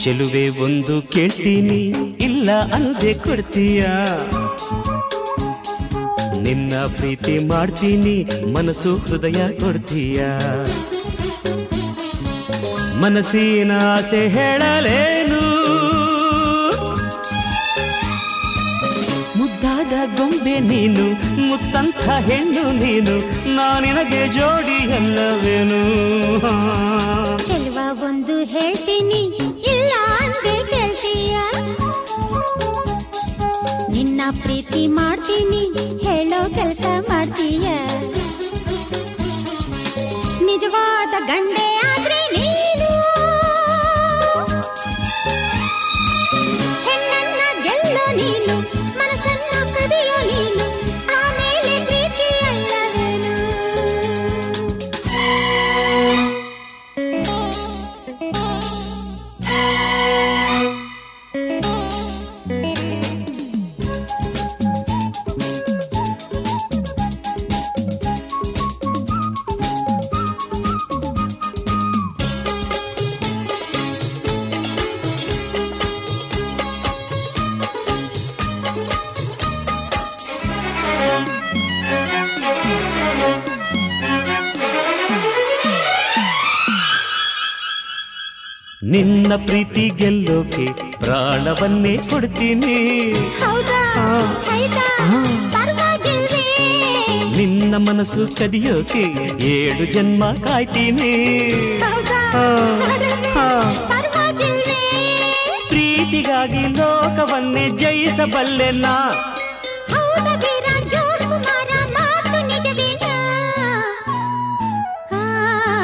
ಚೆಲುವೆ ಒಂದು ಕೇಳ್ತೀನಿ ಇಲ್ಲ ಅಂದೆ ಕೊಡ್ತೀಯ ನಿನ್ನ ಪ್ರೀತಿ ಮಾಡ್ತೀನಿ ಮನಸ್ಸು ಹೃದಯ ಕೊಡ್ತೀಯ ಮನಸ್ಸಿನ ಆಸೆ ಹೇಳಲೇನು ಮುದ್ದಾದ ಗೊಂಬೆ ನೀನು ಮುತ್ತಂಥ ಹೆಣ್ಣು ನೀನು ನಾನಿನಗೆ ಜೋಡಿ ಅಲ್ಲವೇನು ಚೆಲುವ ಒಂದು ಹೇಳ್ತೀನಿ ಇಲ್ಲ ಅಂದೆ ಕೇಳ್ತೀಯ ನಿನ್ನ ಪ್ರೀತಿ ಮಾಡ್ತೀನಿ ಹೇಳೋ ಕೆಲಸ ಮಾಡ್ತೀಯ ನಿಜವಾದ ಗಂಡೆ ಆದ್ರೆ ನೀನು ಹೆಣ್ಣನ್ನ ಗೆಲ್ಲೋ ನೀನು ಮನಸ್ಸನ್ನ ಕದಿಯೋ ನೀನು ಆಮೇಲೆ ಪ್ರೀತಿ ಅಲ್ಲವೇನು ನಿನ್ನ ಪ್ರೀತಿ ಗೆಲ್ಲೋಕೆ ಪ್ರಾಣವನ್ನೇ ಕೊಡ್ತೀನಿ ಹೌದಾ ಆ. ಆಯ್ತಾ ಆ. ಪರವಾಗಿಲ್ವೇ ನಿನ್ನ ಮನಸ್ಸು ಕದಿಯೋಕೆ ಏಳು ಜನ್ಮ ಕಾಯ್ತೀನಿ ಹೌದಾ ಆ. ಆ. ಪರವಾಗಿಲ್ವೇ ಪ್ರೀತಿಗಾಗಿ ಲೋಕವನ್ನೇ ಜಯಿಸಬಲ್ಲೆ ನಾ ಹೌದಾ ವೀರ ಜೋರು ಕುಮಾರ ಮಾತು ನಿಜವೇನಾ ಆ.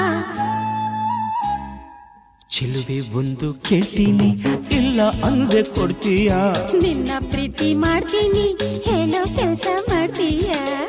ಚೆಲುವೆ ಒಂದು ಕೇಳ್ತೀನಿ ಇಲ್ಲ ಅಂದೆ ಕೊಡ್ತೀಯ ನಿನ್ನ ಪ್ರೀತಿ ಮಾಡ್ತೀನಿ ಹೇಳೋ ಕೆಲಸ ಮಾಡ್ತೀಯ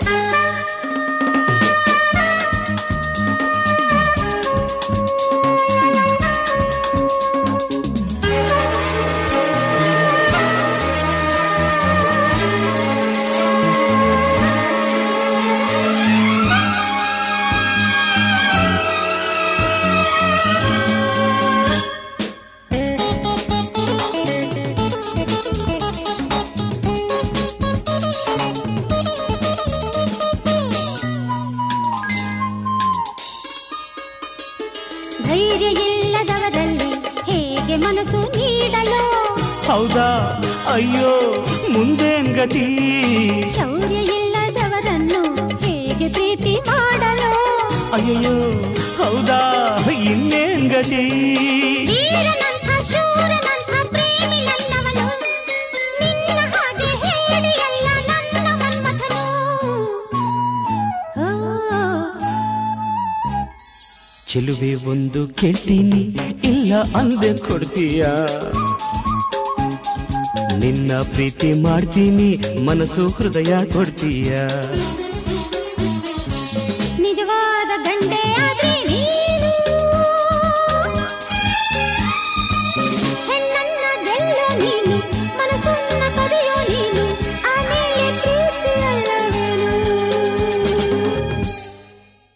ಧೈರ್ಯ ಇಲ್ಲದವರಲ್ಲಿ ಹೇಗೆ ಮನಸ್ಸು ನೀಡಲು ಹೌದಾ ಅಯ್ಯೋ ಮುಂದೇನ್ ಗತಿ ಶೌರ್ಯ ಇಲ್ಲದವರನ್ನು ಹೇಗೆ ಪ್ರೀತಿ ಮಾಡಲು ಅಯ್ಯೋ ಹೌದಾ ಇನ್ನೇನ್ ಗತಿ ವೀರನಂಥ ಶೂರನಂಥ ಪ್ರೇಮಿ ನನ್ನವನು ನಿನ್ನ ಹಾಗೆ ಹೇಳಿಯಲ್ಲ ನನ್ನ ಮನ್ಮಥನು ಓ ಚೆಲುವೆ ಒಂದು ಕೇಳ್ತೀನಿ ಇಲ್ಲ ಅಂದೆ ಕೊಡ್ತೀಯ ನಿನ್ನ ಪ್ರೀತಿ ಮಾಡ್ತೀನಿ ಮನಸ್ಸು ಹೃದಯ ಕೊಡ್ತೀಯ